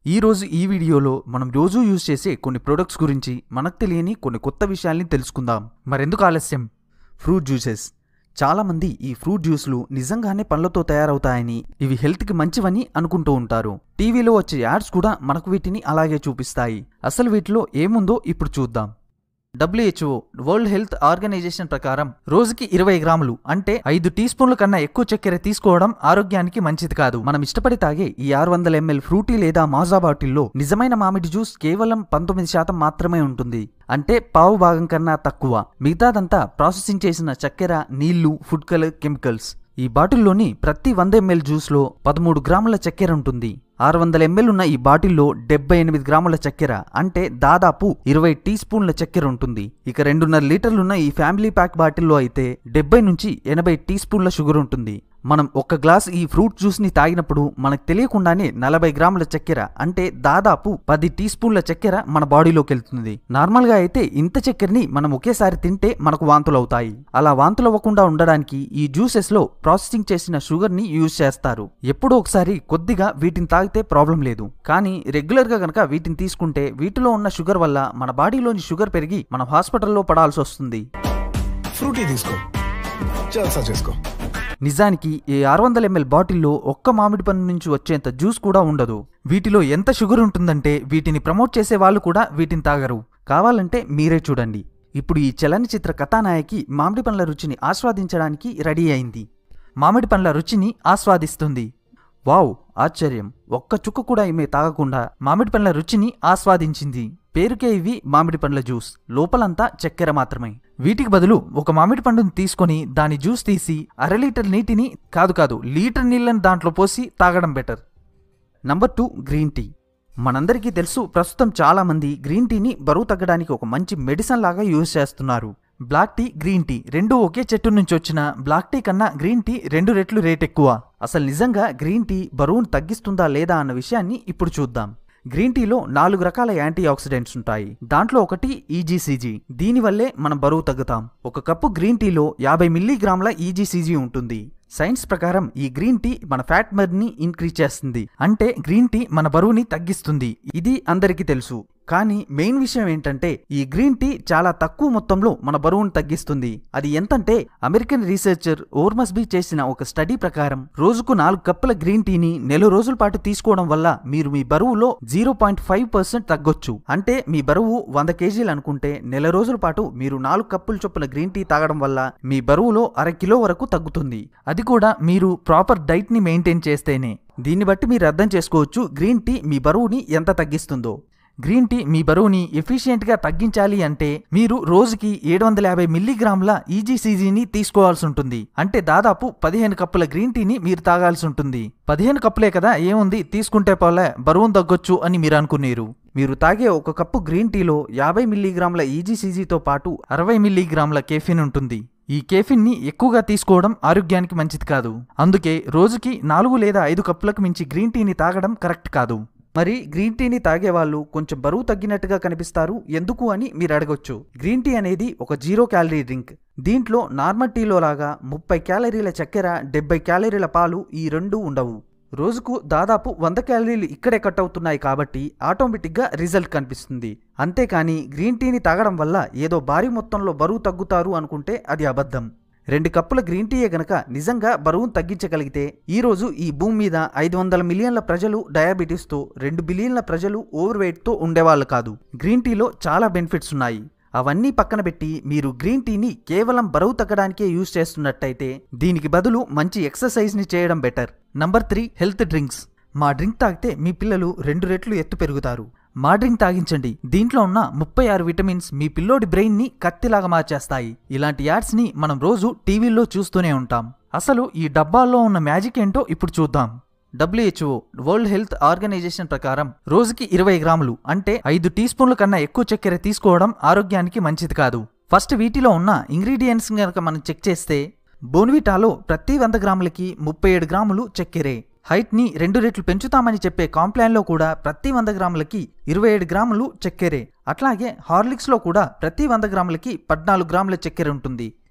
ఈ రోజు ఈ వీడియోలో మనం రోజు యూజ్ చేసే కొన్ని ప్రొడక్ట్స్ గురించి మనకు తెలియని కొన్ని కొత్త విషయాల్ని తెలుసుకుందాం మరెందుకు ఆలస్యం ఫ్రూట్ జ్యూసెస్ చాలామంది ఈ ఫ్రూట్ జ్యూస్లు నిజంగానే పండ్లతో తయారవుతాయని ఇవి హెల్త్కి మంచివని అనుకుంటూ ఉంటారు టీవీలో వచ్చే యాడ్స్ కూడా మనకు వీటిని అలాగే చూపిస్తాయి అసలు వీటిలో ఏముందో ఇప్పుడు చూద్దాం డబ్ల్యూహెచ్ఓ వరల్డ్ హెల్త్ ఆర్గనైజేషన్ ప్రకారం రోజుకి ఇరవై గ్రాములు అంటే ఐదు టీ స్పూన్ల కన్నా ఎక్కువ చక్కెర తీసుకోవడం ఆరోగ్యానికి మంచిది కాదు మనం ఇష్టపడి తాగే ఈ ఆరు వందల ఎంఎల్ ఫ్రూటీ లేదా మాజా బాటిల్లో నిజమైన మామిడి జ్యూస్ కేవలం పంతొమ్మిది శాతం మాత్రమే ఉంటుంది అంటే పావు భాగం కన్నా తక్కువ మిగతాదంతా ప్రాసెసింగ్ చేసిన చక్కెర నీళ్లు ఫుడ్ కలర్ కెమికల్స్ ఈ బాటిల్లోని ప్రతి వంద ఎంఎల్ జ్యూస్లో పదమూడు గ్రాముల చక్కెర ఉంటుంది ఆరు వందల ఎంఎల్ ఉన్న ఈ బాటిల్లో డెబ్బై ఎనిమిది గ్రాముల చక్కెర అంటే దాదాపు ఇరవై టీ స్పూన్ల చక్కెర ఉంటుంది ఇక రెండున్నర లీటర్లున్న ఈ ఫ్యామిలీ ప్యాక్ బాటిల్లో అయితే డెబ్బై నుంచి ఎనభై టీ స్పూన్ల షుగర్ ఉంటుంది మనం ఒక గ్లాస్ ఈ ఫ్రూట్ జ్యూస్ ని తాగినప్పుడు మనకు తెలియకుండానే నలభై గ్రాముల చక్కెర అంటే దాదాపు పది టీ స్పూన్ల చక్కెర మన బాడీలోకి వెళ్తుంది నార్మల్ గా అయితే ఇంత చక్కెరని మనం ఒకేసారి తింటే మనకు వాంతులు అవుతాయి అలా వాంతులు అవ్వకుండా ఉండడానికి ఈ జ్యూసెస్ లో ప్రాసెసింగ్ చేసిన షుగర్ ని యూజ్ చేస్తారు ఎప్పుడో ఒకసారి కొద్దిగా వీటిని తాగితే ప్రాబ్లం లేదు కానీ రెగ్యులర్ గా గనక వీటిని తీసుకుంటే వీటిలో ఉన్న షుగర్ వల్ల మన బాడీలోని షుగర్ పెరిగి మనం హాస్పిటల్లో పడాల్సి వస్తుంది ఫ్రూటీ తీసుకో జల్సా చేసుకో నిజానికి ఈ ఆరు వందల ఎంఎల్ బాటిల్లో ఒక్క మామిడి పండు నుంచి వచ్చేంత జ్యూస్ కూడా ఉండదు వీటిలో ఎంత షుగర్ ఉంటుందంటే వీటిని ప్రమోట్ చేసే వాళ్ళు కూడా వీటిని తాగరు కావాలంటే మీరే చూడండి ఇప్పుడు ఈ చలనచిత్ర కథానాయకి మామిడి పండ్ల రుచిని ఆస్వాదించడానికి రెడీ అయింది మామిడి పండ్ల రుచిని ఆస్వాదిస్తుంది వావ్ ఆశ్చర్యం ఒక్క చుక్క కూడా ఈమె తాగకుండా మామిడి పండ్ల రుచిని ఆస్వాదించింది పేరుకే ఇవి మామిడి పండ్ల జ్యూస్ లోపలంతా చక్కెర మాత్రమే వీటికి బదులు ఒక మామిడి పండుని తీసుకొని దాని జ్యూస్ తీసి అర లీటర్ నీటిని కాదు కాదు లీటర్ నీళ్ళని దాంట్లో పోసి తాగడం better number two green tea మనందరికీ తెలుసు ప్రస్తుతం చాలా మంది గ్రీన్ టీని బరువు తగ్గడానికి ఒక మంచి మెడిసిన్ లాగా యూజ్ చేస్తున్నారు బ్లాక్ టీ గ్రీన్ టీ రెండు ఒకే చెట్టు నుంచి వచ్చిన బ్లాక్ టీ కన్నా గ్రీన్ టీ రెండు రెట్లు రేట్ ఎక్కువ అసలు నిజంగా గ్రీన్ టీ బరువును తగ్గిస్తుందా లేదా అన్న విషయాన్ని ఇప్పుడు చూద్దాం గ్రీన్ టీలో నాలుగు రకాల యాంటీ ఆక్సిడెంట్స్ ఉంటాయి దాంట్లో ఒకటి ఈజీసీజీ దీనివల్లే మనం బరువు తగ్గుతాం ఒక కప్పు గ్రీన్ టీలో యాభై మిల్లీగ్రాముల ఈజీసీజీ ఉంటుంది సైన్స్ ప్రకారం ఈ గ్రీన్ టీ మన ఫ్యాట్ మర్ని ఇంక్రీజ్ చేస్తుంది అంటే గ్రీన్ టీ మన బరువుని తగ్గిస్తుంది ఇది అందరికీ తెలుసు కానీ మెయిన్ విషయం ఏంటంటే ఈ గ్రీన్ టీ చాలా తక్కువ మొత్తంలో మన బరువును తగ్గిస్తుంది అది ఎంతంటే అమెరికన్ రీసెర్చర్ ఓర్మస్బీ చేసిన ఒక స్టడీ ప్రకారం రోజుకు నాలుగు కప్పుల గ్రీన్ టీని నెల రోజుల పాటు తీసుకోవడం వల్ల మీరు మీ బరువులో జీరో పాయింట్ ఫైవ్ పర్సెంట్ తగ్గొచ్చు అంటే మీ బరువు వంద కేజీలు అనుకుంటే నెల రోజుల పాటు మీరు నాలుగు కప్పుల చొప్పున గ్రీన్ టీ తాగడం వల్ల మీ బరువులో అర కిలో వరకు తగ్గుతుంది అది కూడా మీరు ప్రాపర్ డైట్ ని మెయింటైన్ చేస్తేనే దీన్ని బట్టి మీరు అర్థం చేసుకోవచ్చు గ్రీన్ టీ మీ బరువుని ఎంత తగ్గిస్తుందో గ్రీన్ టీ మీ బరువుని ఎఫిషియెంట్గా తగ్గించాలి అంటే మీరు రోజుకి ఏడు వందల యాభై మిల్లీగ్రాముల ఈజీసీజీని తీసుకోవాల్సి ఉంటుంది అంటే దాదాపు పదిహేను కప్పుల గ్రీన్ టీని మీరు తాగాల్సి ఉంటుంది పదిహేను కప్పులే కదా ఏముంది తీసుకుంటే పోలే బరువును తగ్గొచ్చు అని మీరు అనుకున్నారు మీరు తాగే ఒక కప్పు గ్రీన్ టీలో యాభై మిల్లీగ్రాముల ఈజీసీజీతో పాటు అరవై మిల్లీగ్రాముల కేఫిన్ ఉంటుంది ఈ కేఫిన్ ని ఎక్కువగా తీసుకోవడం ఆరోగ్యానికి మంచిది కాదు అందుకే రోజుకి నాలుగు లేదా ఐదు కప్పులకు మించి గ్రీన్ టీని తాగడం కరెక్ట్ కాదు మరి గ్రీన్ టీని తాగే వాళ్ళు కొంచెం బరువు తగ్గినట్టుగా కనిపిస్తారు ఎందుకు అని మీరు అడగొచ్చు గ్రీన్ టీ అనేది ఒక జీరో క్యాలరీ డ్రింక్ దీంట్లో నార్మల్ టీలో లాగా ముప్పై క్యాలరీల చక్కెర డెబ్బై క్యాలరీల పాలు ఈ రెండు ఉండవు రోజుకు దాదాపు వంద క్యాలరీలు ఇక్కడే కట్ అవుతున్నాయి కాబట్టి ఆటోమేటిక్గా రిజల్ట్ కనిపిస్తుంది అంతేకాని గ్రీన్ టీని తాగడం వల్ల ఏదో భారీ మొత్తంలో బరువు తగ్గుతారు అనుకుంటే అది అబద్ధం రెండు కప్పుల గ్రీన్ టీయే గనక నిజంగా బరువును తగ్గించగలిగితే ఈ రోజు ఈ భూమి మీద ఐదు వందల మిలియన్ల ప్రజలు డయాబెటీస్తో రెండు బిలియన్ల ప్రజలు ఓవర్ వెయిట్తో ఉండేవాళ్ళు కాదు గ్రీన్ టీలో చాలా బెనిఫిట్స్ ఉన్నాయి అవన్నీ పక్కన పెట్టి మీరు గ్రీన్ టీని కేవలం బరువు తగ్గడానికే యూజ్ చేస్తున్నట్టయితే దీనికి బదులు మంచి ఎక్సర్సైజ్ని చేయడం better number three health drinks మా డ్రింక్ తాగితే మీ పిల్లలు రెండు రెట్లు ఎత్తు పెరుగుతారు మా డ్రింక్ తాగించండి దీంట్లో ఉన్న ముప్పై ఆరు విటమిన్స్ మీ పిల్లోడి బ్రెయిన్ ని కత్తిలాగా మార్చేస్తాయి ఇలాంటి యాడ్స్ ని మనం రోజు టీవీల్లో చూస్తూనే ఉంటాం అసలు ఈ డబ్బాల్లో ఉన్న మ్యాజిక్ ఏంటో ఇప్పుడు చూద్దాం డబ్ల్యూహెచ్ఓ వరల్డ్ హెల్త్ ఆర్గనైజేషన్ ప్రకారం రోజుకి ఇరవై గ్రాములు అంటే ఐదు టీ స్పూన్ల కన్నా ఎక్కువ చక్కెర తీసుకోవడం ఆరోగ్యానికి మంచిది కాదు ఫస్ట్ వీటిలో ఉన్న ఇంగ్రీడియంట్స్ కనుక మనం చెక్ చేస్తే బోన్విటాలో ప్రతి వంద గ్రాములకి ముప్పై ఏడు గ్రాములు చక్కెరే హైట్ని రెండు రెట్లు పెంచుతామని చెప్పే కాంప్లాన్లో కూడా ప్రతి వంద గ్రాములకి ఇరవై ఏడు గ్రాములు చక్కెరే అట్లాగే హార్లిక్స్లో కూడా ప్రతి వంద గ్రాములకి పద్నాలుగు గ్రాముల చక్కెర ఉంటుంది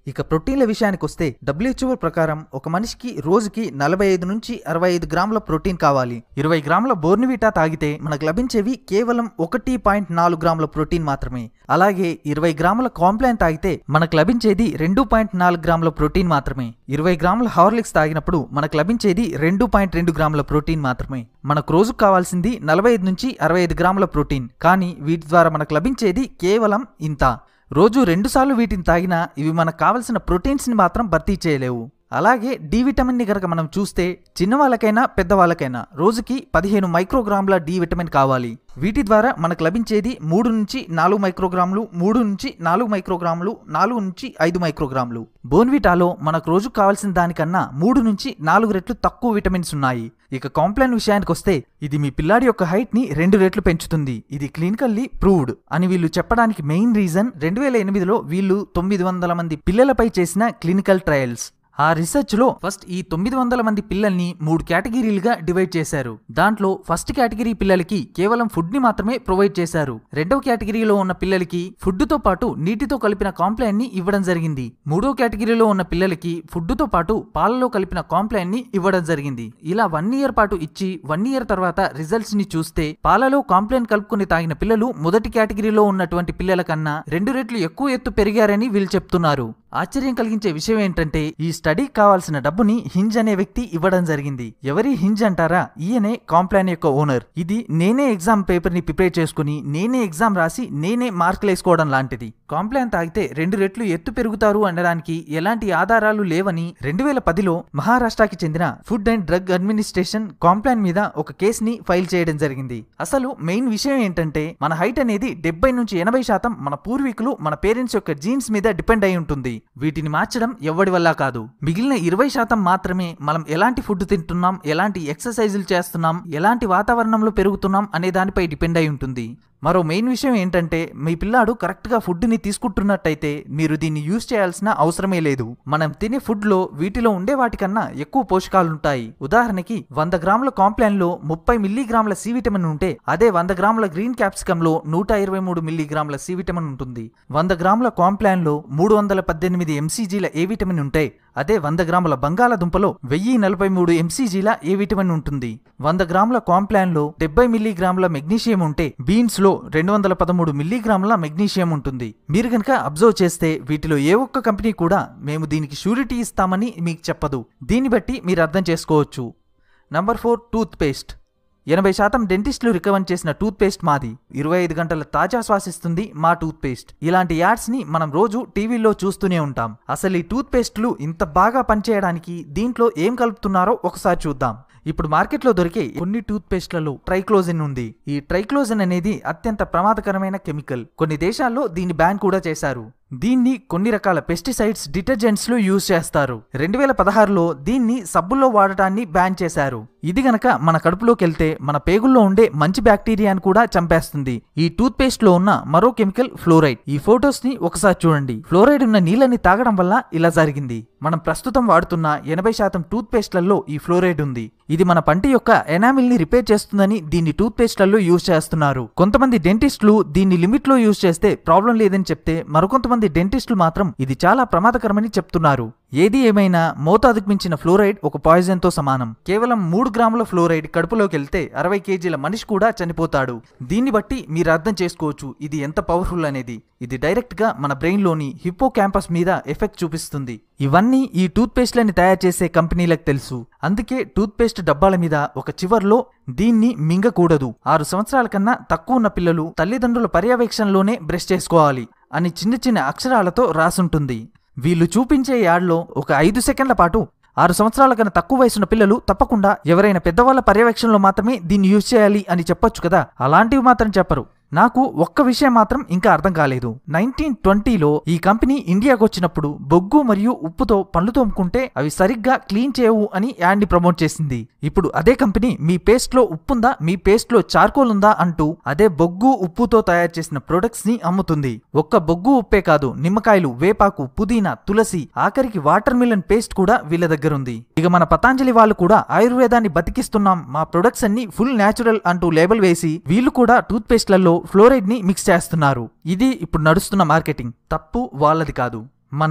ఇక ప్రోటీన్ల విషయానికి వస్తే డబ్ల్యూహెచ్ఓ ప్రకారం ఒక మనిషికి రోజుకి నలభై ఐదు నుంచి అరవై ఐదు గ్రాముల ప్రోటీన్ కావాలి ఇరవై గ్రాముల బోర్నివిటా తాగితే మనకు లభించేవి కేవలం ఒకటి పాయింట్ నాలుగు గ్రాముల ప్రోటీన్ మాత్రమే అలాగే ఇరవై గ్రాముల కాంప్లాన్ తాగితే మనకు లభించేది రెండు పాయింట్ నాలుగు గ్రాముల ప్రోటీన్ మాత్రమే ఇరవై గ్రాముల హార్లిక్స్ తాగినప్పుడు మనకు లభించేది రెండు పాయింట్ రెండు గ్రాముల ప్రోటీన్ మాత్రమే మనకు రోజుకు కావాల్సింది నలభై ఐదు నుంచి అరవై ఐదు గ్రాముల ప్రోటీన్ కానీ వీటి ద్వారా మనకు లభించేది కేవలం ఇంత రోజు రెండుసార్లు వీటిని తాగినా ఇవి మనకు కావలసిన ప్రోటీన్స్ని మాత్రం భర్తీ చేయలేవు అలాగే డి విటమిన్ని కనుక మనం చూస్తే చిన్నవాళ్ళకైనా పెద్దవాళ్ళకైనా రోజుకి పదిహేను మైక్రోగ్రాముల డి విటమిన్ కావాలి వీటి ద్వారా మనకు లభించేది మూడు నుంచి నాలుగు మైక్రోగ్రాములు మూడు నుంచి నాలుగు మైక్రోగ్రాములు నాలుగు నుంచి ఐదు మైక్రోగ్రాములు బోన్విటాలో మనకు రోజు కావాల్సిన దానికన్నా మూడు నుంచి నాలుగు రెట్లు తక్కువ విటమిన్స్ ఉన్నాయి ఇక కాంప్లాన్ విషయానికి వస్తే ఇది మీ పిల్లాడి యొక్క హైట్ ని రెండు రెట్లు పెంచుతుంది ఇది క్లినికల్లీ ప్రూవ్డ్ అని వీళ్ళు చెప్పడానికి మెయిన్ రీజన్ రెండు వేల ఎనిమిదిలో వీళ్ళు తొమ్మిది వందల మంది పిల్లలపై చేసిన క్లినికల్ ట్రయల్స్ ఆ రీసెర్చ్ లో ఫస్ట్ ఈ తొమ్మిది వందల మంది పిల్లల్ని మూడు కేటగిరీలుగా డివైడ్ చేశారు దాంట్లో ఫస్ట్ కేటగిరీ పిల్లలకి కేవలం ఫుడ్ ని మాత్రమే ప్రొవైడ్ చేశారు రెండవ కేటగిరీలో ఉన్న పిల్లలకి ఫుడ్ తో పాటు నీటితో కలిపిన కాంప్లైన్ ని ఇవ్వడం జరిగింది మూడో కేటగిరీలో ఉన్న పిల్లలకి ఫుడ్ తో పాటు పాలలో కలిపిన కాంప్లైన్ ని ఇవ్వడం జరిగింది ఇలా వన్ ఇయర్ పాటు ఇచ్చి వన్ ఇయర్ తర్వాత రిజల్ట్స్ ని చూస్తే పాలలో కాంప్లైన్ కలుపుకుని తాగిన పిల్లలు మొదటి కేటగిరీలో ఉన్నటువంటి పిల్లల కన్నా రెండు రెట్లు ఎక్కువ ఎత్తు పెరిగారని వీళ్ళు చెప్తున్నారు ఆశ్చర్యం కలిగించే విషయం ఏంటంటే ఈ స్టడీ కావాల్సిన డబ్బుని హింజ్ అనే వ్యక్తి ఇవ్వడం జరిగింది ఎవరి హింజ్ అంటారా ఈయనే కాంప్లాన్ యొక్క ఓనర్ ఇది నేనే ఎగ్జామ్ పేపర్ ని ప్రిపేర్ చేసుకుని నేనే ఎగ్జామ్ రాసి నేనే మార్కులు వేసుకోవడం లాంటిది కాంప్లాన్ తాగితే రెండు రెట్లు ఎత్తు పెరుగుతారు అనడానికి ఎలాంటి ఆధారాలు లేవని రెండు వేల పదిలో మహారాష్ట్రకి చెందిన food and drug administration Complan మీద ఒక కేసుని ఫైల్ చేయడం జరిగింది అసలు మెయిన్ విషయం ఏంటంటే మన హైట్ అనేది డెబ్బై నుంచి ఎనభై శాతం మన పూర్వీకులు మన పేరెంట్స్ యొక్క జీన్స్ మీద డిపెండ్ అయి ఉంటుంది వీటిని మార్చడం ఎవడి వల్ల కాదు మిగిలిన ఇరవై శాతం మాత్రమే మనం ఎలాంటి ఫుడ్ తింటున్నాం ఎలాంటి ఎక్సర్సైజులు చేస్తున్నాం ఎలాంటి వాతావరణంలో పెరుగుతున్నాం అనే దానిపై డిపెండ్ అయి ఉంటుంది మరో మెయిన్ విషయం ఏంటంటే మీ పిల్లాడు కరెక్ట్గా ఫుడ్ని తీసుకుంటున్నట్టయితే మీరు దీన్ని యూజ్ చేయాల్సిన అవసరమే లేదు మనం తినే ఫుడ్లో వీటిలో ఉండే వాటికన్నా ఎక్కువ పోషకాలుంటాయి ఉదాహరణకి వంద గ్రాముల కాంప్లాన్లో ముప్పై మిల్లీగ్రాముల సి విటమిన్ ఉంటే అదే వంద గ్రాముల గ్రీన్ క్యాప్సికంలో నూట ఇరవై మూడు మిల్లీగ్రాముల సి విటమిన్ ఉంటుంది వంద గ్రాముల కాంప్లాన్లో మూడు వందల పద్దెనిమిది ఎంసీజీల ఏ విటమిన్ ఉంటే అదే వంద గ్రాముల బంగాళదుంపలో వెయ్యి నలభై మూడు ఎంసీజీల ఏ విటమిన్ ఉంటుంది వంద గ్రాముల కాంప్లాన్లో డెబ్బై మిల్లీగ్రాముల మెగ్నీషియం ఉంటే బీన్స్ లో రెండు వందల పదమూడు మిల్లీగ్రాముల మెగ్నీషియం ఉంటుంది మీరు కనుక అబ్జర్వ్ చేస్తే వీటిలో ఏ ఒక్క కంపెనీ కూడా మేము దీనికి షూరిటీ ఇస్తామని మీకు చెప్పదు దీన్ని బట్టి మీరు అర్థం చేసుకోవచ్చు నంబర్ ఫోర్ టూత్ పేస్ట్ ఎనభై శాతం డెంటిస్టులు రికమెండ్ చేసిన టూత్ పేస్ట్ మాది ఇరవై ఐదు గంటల తాజా శ్వాసిస్తుంది మా టూత్ పేస్ట్ ఇలాంటి యాడ్స్ ని మనం రోజు టీవీలో చూస్తూనే ఉంటాం అసలు ఈ టూత్ పేస్టులు ఇంత బాగా పనిచేయడానికి దీంట్లో ఏం కలుపుతున్నారో ఒకసారి చూద్దాం ఇప్పుడు మార్కెట్లో దొరికే కొన్ని టూత్ పేస్ట్లలో ట్రైక్లోజిన్ ఉంది ఈ ట్రైక్లోజిన్ అనేది అత్యంత ప్రమాదకరమైన కెమికల్ కొన్ని దేశాల్లో దీన్ని బ్యాన్ కూడా చేశారు దీన్ని కొన్ని రకాల పెస్టిసైడ్స్ డిటర్జెంట్స్ లో యూజ్ చేస్తారు రెండు వేల పదహారులో దీన్ని సబ్బుల్లో వాడటాన్ని బ్యాన్ చేశారు ఇది గనక మన కడుపులోకి వెళ్తే మన పేగుల్లో ఉండే మంచి బ్యాక్టీరియాను కూడా చంపేస్తుంది ఈ టూత్ పేస్ట్ లో ఉన్న మరో కెమికల్ ఫ్లోరైడ్ ఈ ఫొటోస్ ని ఒకసారి చూడండి ఫ్లోరైడ్ ఉన్న నీళ్ళని తాగడం వల్ల ఇలా జరిగింది మనం ప్రస్తుతం వాడుతున్న ఎనభై శాతం టూత్ పేస్ట్లలో ఈ ఫ్లోరైడ్ ఉంది ఇది మన పంటి యొక్క ఎనామిల్ ని రిపేర్ చేస్తుందని దీన్ని టూత్ పేస్ట్లలో యూజ్ చేస్తున్నారు కొంతమంది డెంటిస్టులు దీన్ని లిమిట్ లో యూజ్ చేస్తే ప్రాబ్లం లేదని చెప్తే మరికొంతమంది డెంటిస్టులు మాత్రం ఇది చాలా ప్రమాదకరమని చెప్తున్నారు ఏది ఏమైనా మోతాదుకు మించిన ఫ్లోరైడ్ ఒక పాయిజన్ తో సమానం కేవలం మూడు గ్రాముల ఫ్లోరైడ్ కడుపులోకి వెళ్తే అరవై కేజీల మనిషి కూడా చనిపోతాడు దీన్ని బట్టి మీరు అర్థం చేసుకోవచ్చు ఇది ఎంత పవర్ఫుల్ అనేది ఇది డైరెక్ట్ గా మన బ్రెయిన్ లోని హిప్పో క్యాంపస్ మీద ఎఫెక్ట్ చూపిస్తుంది ఇవన్నీ ఈ టూత్ పేస్ట్లని తయారు చేసే కంపెనీలకు తెలుసు అందుకే టూత్ పేస్ట్ డబ్బాల మీద ఒక చివర్లో దీన్ని మింగకూడదు ఆరు సంవత్సరాల కన్నా తక్కువ ఉన్న పిల్లలు తల్లిదండ్రుల పర్యవేక్షణలోనే బ్రష్ చేసుకోవాలి అని చిన్న చిన్న అక్షరాలతో రాసుంటుంది వీళ్ళు చూపించే యాడ్లో ఒక ఐదు సెకండ్ల పాటు ఆరు సంవత్సరాల కన్నా తక్కువ వయసున్న పిల్లలు తప్పకుండా ఎవరైనా పెద్దవాళ్ళ పర్యవేక్షణలో మాత్రమే దీన్ని యూజ్ చేయాలి అని చెప్పొచ్చు కదా అలాంటివి మాత్రం చెప్పరు నాకు ఒక్క విషయం మాత్రం ఇంకా అర్థం కాలేదు నైన్టీన్ ట్వంటీలో ఈ కంపెనీ ఇండియాకు వచ్చినప్పుడు బొగ్గు మరియు ఉప్పుతో పళ్ళు తోముకుంటే అవి సరిగ్గా క్లీన్ చేయవు అని యాడ్ని ప్రమోట్ చేసింది ఇప్పుడు అదే కంపెనీ మీ పేస్ట్ లో ఉప్పుందా మీ పేస్ట్ లో చార్కోల్ ఉందా అంటూ అదే బొగ్గు ఉప్పుతో తయారు చేసిన ప్రొడక్ట్స్ ని అమ్ముతుంది ఒక్క బొగ్గు ఉప్పే కాదు నిమ్మకాయలు వేపాకు పుదీనా తులసి ఆఖరికి వాటర్ మిలన్ పేస్ట్ కూడా వీళ్ళ దగ్గర ఉంది ఇక మన పతాంజలి వాళ్ళు కూడా ఆయుర్వేదాన్ని బతికిస్తున్నాం మా ప్రొడక్ట్స్ అన్ని ఫుల్ న్యాచురల్ అంటూ లేబుల్ వేసి వీళ్ళు కూడా టూత్ పేస్ట్లలో ఫ్లోరైడ్ ని మిక్స్ చేస్తున్నారు ఇది ఇప్పుడు నడుస్తున్న మార్కెటింగ్ తప్పు వాళ్ళది కాదు మనది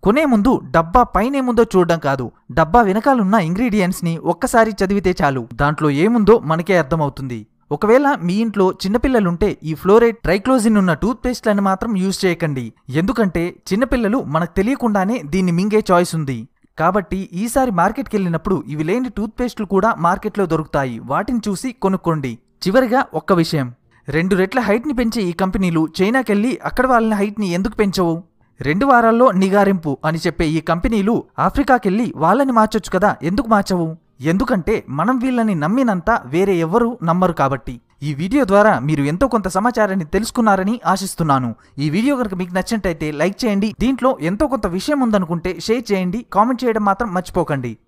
కొనే ముందు డబ్బా పైనేముందో చూడడం కాదు డబ్బా వెనకాలన్న ఇంగ్రీడియంట్స్ ని ఒక్కసారి చదివితే చాలు దాంట్లో ఏముందో మనకే అర్థమవుతుంది ఒకవేళ మీ ఇంట్లో చిన్నపిల్లలుంటే ఈ ఫ్లోరైడ్ ట్రైక్లోజిన్ ఉన్న టూత్ పేస్ట్లను మాత్రం యూజ్ చేయకండి ఎందుకంటే చిన్నపిల్లలు మనకు తెలియకుండానే దీన్ని మింగే చాయిస్ ఉంది కాబట్టి ఈసారి మార్కెట్కి వెళ్ళినప్పుడు ఇవి లేని టూత్ పేస్ట్లు కూడా మార్కెట్లో దొరుకుతాయి వాటిని చూసి కొనుక్కోండి చివరిగా ఒక్క విషయం రెండు రెట్ల హైట్ని పెంచే ఈ కంపెనీలు చైనాకెళ్ళి అక్కడ వాళ్ళ హైట్ని ఎందుకు పెంచవు రెండు వారాల్లో నిగారింపు అని చెప్పే ఈ కంపెనీలు ఆఫ్రికాకెళ్ళి వాళ్ళని మార్చొచ్చు కదా ఎందుకు మార్చవు ఎందుకంటే మనం వీళ్ళని నమ్మినంత వేరే ఎవ్వరూ నమ్మరు కాబట్టి ఈ వీడియో ద్వారా మీరు ఎంతో కొంత సమాచారాన్ని తెలుసుకున్నారని ఆశిస్తున్నాను ఈ వీడియో కనుక మీకు నచ్చినట్టయితే లైక్ చేయండి దీంట్లో ఎంతో కొంత విషయం ఉందనుకుంటే షేర్ చేయండి కామెంట్ చేయడం మాత్రం మర్చిపోకండి